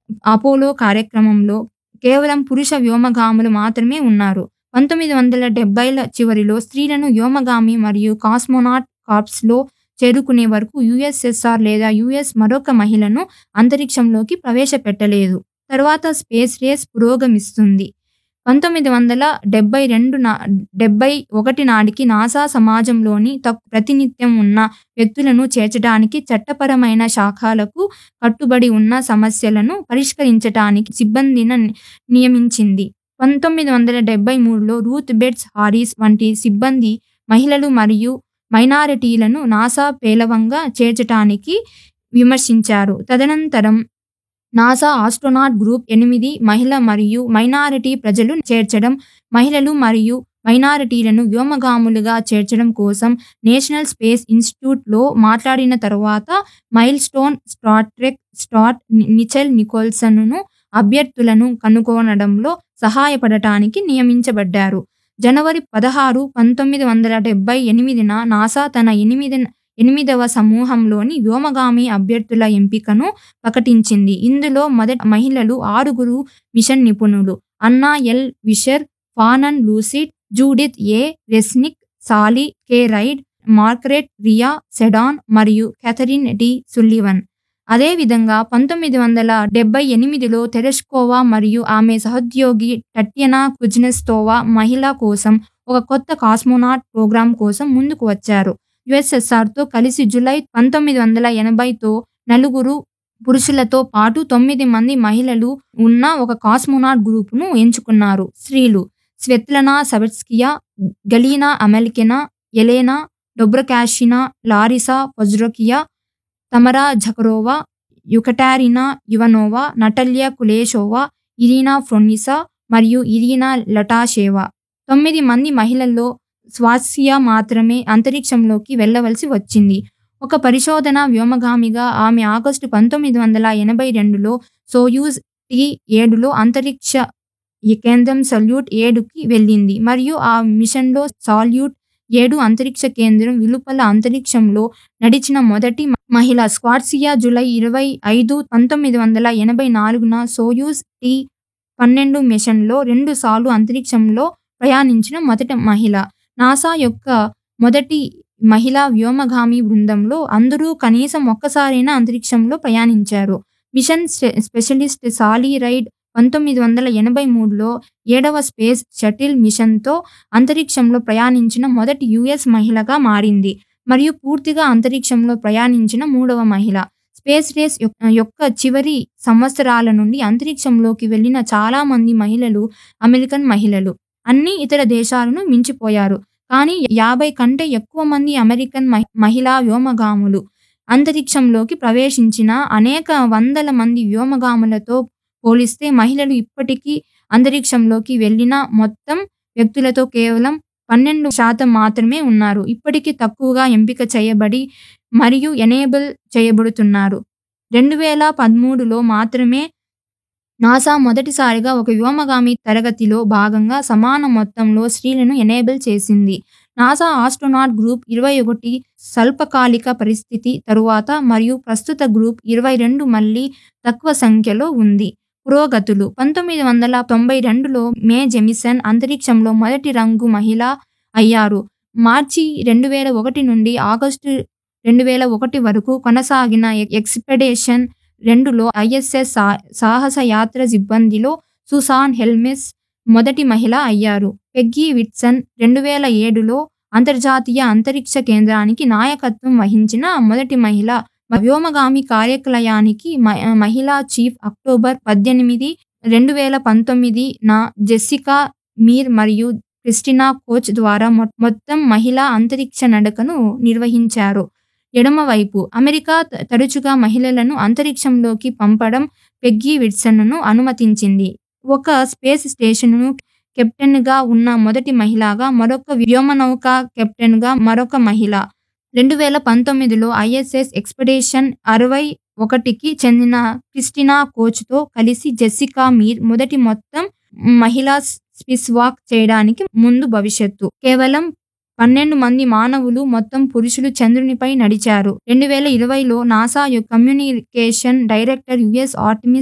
Apollo కార్యక్రమంలో కేవలం పురుష వ్యోమగాములు మాత్రమే ఉన్నారు. పంతొమ్మిది వందల డెబ్బైల చివరిలో స్త్రీలను వ్యోమగామి మరియు కాస్మోనాట్ కార్ప్స్లో చేరుకునే వరకు యుఎస్ఎస్ఆర్ లేదా యుఎస్ మరొక మహిళను అంతరిక్షంలోకి ప్రవేశపెట్టలేదు. తరువాత స్పేస్ రేస్ పురోగమిస్తుంది. పంతొమ్మిది వందల డెబ్బై రెండు నా డెబ్బై ఒకటి నాటికి నాసా సమాజంలోని తక్ ప్రాతినిధ్యం ఉన్న వ్యక్తులను చేర్చడానికి చట్టపరమైన శాఖలకు కట్టుబడి ఉన్న సమస్యలను పరిష్కరించటానికి సిబ్బందిని నియమించింది. పంతొమ్మిది వందల డెబ్బై మూడులో రూత్ బెట్స్ హారిస్ వంటి సిబ్బంది మహిళలు మరియు మైనారిటీలను నాసా పేలవంగా చేర్చటానికి విమర్శించారు. తదనంతరం నాసా ఆస్ట్రోనాట్ గ్రూప్ ఎనిమిది మహిళ మరియు మైనారిటీ ప్రజలు చేర్చడం, మహిళలు మరియు మైనారిటీలను వ్యోమగాములుగా చేర్చడం కోసం నేషనల్ స్పేస్ ఇన్స్టిట్యూట్ లో మాట్లాడిన తరువాత milestone Star Trek start Nichelle నికోల్సన్ను అభ్యర్థులను కనుగొనడంలో సహాయపడటానికి నియమించబడ్డారు. జనవరి పదహారు, పంతొమ్మిది వందల డెబ్బై ఎనిమిదిన నాసా తన ఎనిమిది ఎనిమిదవ సమూహంలోని వ్యోమగామి అభ్యర్థుల ఎంపికను ప్రకటించింది. ఇందులో మొదటి మహిళలు ఆరుగురు మిషన్ నిపుణులు Anna L. Fisher, Shannon Lucid, Judith A. Resnik, Sally K. Ride, Margaret Rhea Seddon మరియు కేథరిన్ డి సుల్లివన్. అదేవిధంగా పంతొమ్మిది వందల డెబ్బై ఎనిమిదిలో తెరెష్కోవా మరియు ఆమె సహోద్యోగి టట్యనా కుజ్నెత్సోవా మహిళ కోసం ఒక కొత్త కాస్మోనాట్ ప్రోగ్రాం కోసం ముందుకు వచ్చారు. యుఎస్ఎస్ఆర్తో కలిసి జూలై పంతొమ్మిది వందల ఎనభైతో నలుగురు పురుషులతో పాటు తొమ్మిది మంది మహిళలు ఉన్న ఒక కాస్మోనాట్ గ్రూపును ఎంచుకున్నారు. స్త్రీలు Svetlana Savitskaya, Galina Amelkina, Yelena Dobrokvashina, Larisa Pozharskaya, Tamara Zakharova, Yekaterina Ivanova, Natalya Kuleshova, Irina Pronina మరియు ఇరినా లటాషేవా. తొమ్మిది మంది మహిళల్లో స్వాత్సియా మాత్రమే అంతరిక్షంలోకి వెళ్ళవలసి వచ్చింది. ఒక పరిశోధనా వ్యోమగామిగా ఆమె ఆగస్టు పంతొమ్మిది వందల ఎనభై రెండులో సోయూజ్ టి ఏడులో అంతరిక్ష కేంద్రం సాల్యూట్ ఏడుకి వెళ్ళింది మరియు ఆ మిషన్లో సాల్యూట్ ఏడు అంతరిక్ష కేంద్రం వెలుపల అంతరిక్షంలో నడిచిన మొదటి మహిళ స్వాత్సియా జూలై ఇరవై ఐదు, పంతొమ్మిది వందల ఎనభై నాలుగున సోయూజ్ టి పన్నెండు మిషన్లో రెండుసార్లు అంతరిక్షంలో ప్రయాణించిన మొదటి మహిళ. నాసా యొక్క మొదటి మహిళా వ్యోమగామి బృందంలో అందరూ కనీసం ఒక్కసారైనా అంతరిక్షంలో ప్రయాణించారు. మిషన్ స్పెషలిస్ట్ సాలీ రైడ్ పంతొమ్మిది వందల ఎనభై మూడులో ఏడవ స్పేస్ షటిల్ మిషన్తో అంతరిక్షంలో ప్రయాణించిన మొదటి యుఎస్ మహిళగా మారింది మరియు పూర్తిగా అంతరిక్షంలో ప్రయాణించిన మూడవ మహిళ. స్పేస్ రేస్ యొక్క చివరి సంవత్సరాల నుండి అంతరిక్షంలోకి వెళ్లిన చాలా మంది మహిళలు అమెరికన్ మహిళలు. అన్ని ఇతర దేశాలను మించిపోయారు, కానీ యాభై కంటే ఎక్కువ మంది అమెరికన్ మహిళా వ్యోమగాములు అంతరిక్షంలోకి ప్రవేశించిన అనేక వందల మంది వ్యోమగాములతో పోలిస్తే మహిళలు ఇప్పటికీ అంతరిక్షంలోకి వెళ్లిన మొత్తం వ్యక్తులలో కేవలం పన్నెండు శాతం మాత్రమే ఉన్నారు. ఇప్పటికీ తక్కువగా ఎంపిక చేయబడి మరియు ఎనేబుల్ చేయబడుతున్నారు. రెండు వేల పదమూడులో మాత్రమే నాసా మొదటిసారిగా ఒక వ్యోమగామి తరగతిలో భాగంగా సమాన మొత్తంలో స్త్రీలను ఎనేబుల్ చేసింది. నాసా ఆస్ట్రోనాట్ గ్రూప్ ఇరవై ఒకటి స్వల్పకాలిక పరిస్థితి తరువాత మరియు ప్రస్తుత గ్రూప్ ఇరవై రెండు మళ్లీ తక్కువ సంఖ్యలో ఉంది. పురోగతులు పంతొమ్మిది వందల తొంభై రెండులో మే జెమిసన్ అంతరిక్షంలో మొదటి రంగు మహిళ అయ్యారు. మార్చి రెండు వేల ఒకటి నుండి ఆగస్టు రెండు వేల ఒకటి వరకు కొనసాగిన ఎక్స్పెడిషన్ రెండులో ఐఎస్ఎస్ సాహసయాత్ర సిబ్బందిలో సుసాన్ హెల్మ్స్ మొదటి మహిళ అయ్యారు. పెగ్గీ విట్సన్ రెండు వేల ఏడులో అంతర్జాతీయ అంతరిక్ష కేంద్రానికి నాయకత్వం వహించిన మొదటి మహిళ. వ్యోమగామి కార్యాలయానికి మహిళా చీఫ్ అక్టోబర్ పద్దెనిమిది, రెండు వేల పంతొమ్మిదిన జెస్సికా మీర్ మరియు క్రిస్టినా కోచ్ ద్వారా మొత్తం మహిళా అంతరిక్ష నడకను నిర్వహించారు. ఎడమవైపు అమెరికా తరచుగా మహిళలను అంతరిక్షంలోకి పంపడం పెగ్గీ విట్సన్ను అనుమతించింది. ఒక స్పేస్ స్టేషన్కు కెప్టెన్గా ఉన్న మొదటి మహిళగా, మరొక వ్యోమనౌక కెప్టెన్గా మరొక మహిళ. రెండు వేల పంతొమ్మిదిలో ఐఎస్ఎస్ ఎక్స్పెడిషన్ అరవై ఒకటికి చెందిన క్రిస్టినా కోచ్తో కలిసి జెస్సికా మీర్ మొదటి మొత్తం మహిళా స్పేస్వాక్ చేయడానికి ముందు భవిష్యత్తు. కేవలం పన్నెండు మంది మానవులు మొత్తం పురుషులు చంద్రునిపై నడిచారు. రెండు వేల ఇరవైలో NASA communication director US Artemis